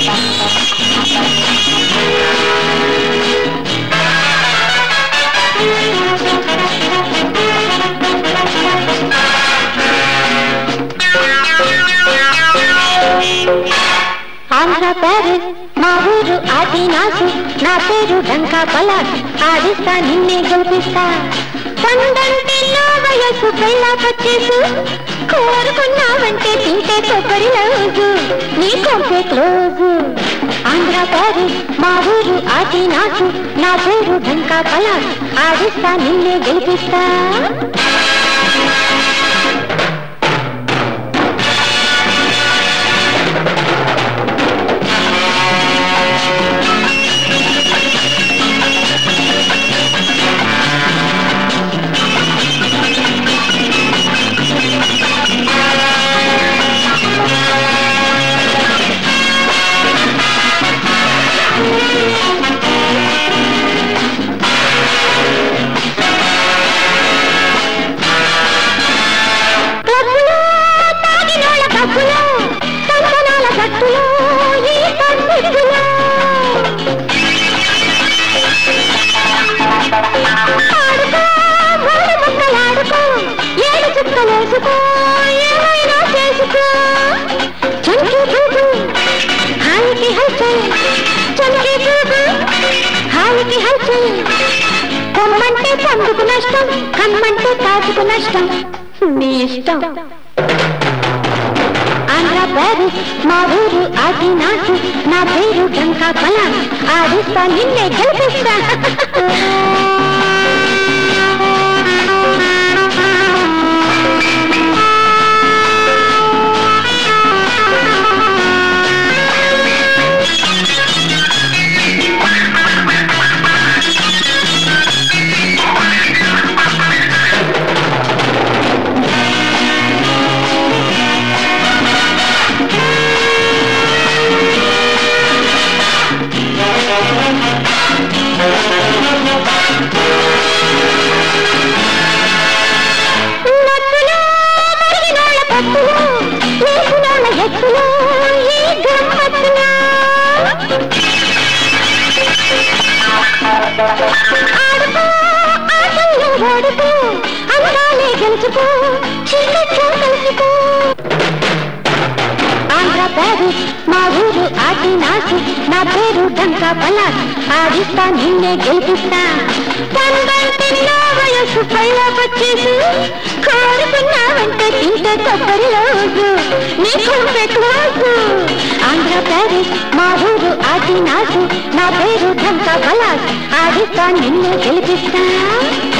Andhra Paris మా ఊరు ఆదినాసు నా పేరు డంకా పలాస్ ఆడిస్తా నిన్నే గెలిపిస్తా పండంటిలో వయసు పెళ్ళా పచ్చేసు కోరుకున్నావంటే తింటే కొబ్బరి లౌజు నీ కొంపే క్లోజు ఆంధ్ర ప్యారిస్ మా ఊరు ఆదినాసు నా పేరు డంకా పలాస్ ఆడిస్తా నిన్నే గెలిపిస్తా క్లబ్బులో తాగినోళ్ళ కప్పులో కంకణాల గట్టులో ఈ కన్నిట్టులో ఆడుకో మూడు ముక్కలాడుకో ఏడు చుక్కలేసుకో ఏమైనా చేసుకో చంకి చూపు హాయికి హల్చల్ చంకి చూపు హాయికి హల్చల్ కొమ్మంటే పండుకు నష్టం కమ్మంటే కాచుకు నష్టం నీ ఇష్టం ఆంధ్ర ప్యారిస్ మా ఊరు ఆదినాసు నా పేరు డంకా కళ ఆడిస్తా నిన్నే గెలిపిస్తా నత్తులో మరిగినోళ్ళ పట్టులో లేచినోళ్ళ ఎత్తులో ఈ గమ్మత్తులో ఆడుకో ఆటల్లో ఓడుకో అందాలే గెలుచుకో చీకట్లో కలుసుకో ఆంధ్ర ప్యారిస్ మా ఊరు ఆదినాసు నా పేరు డంకా పలాస్ ఆడిస్తా నిన్నే గెలిపిస్తా పండంటిలో వయసు పైలా వచ్చేసి కోరుకున్నావంటే తింటే కొబ్బరి రోజు నీకు క్లోజు ఆంధ్ర ప్యారిస్ మా ఊరు ఆదినాసు నా పేరు డంకా పలాస్ ఆడిస్తా నిన్నే గెలిపిస్తా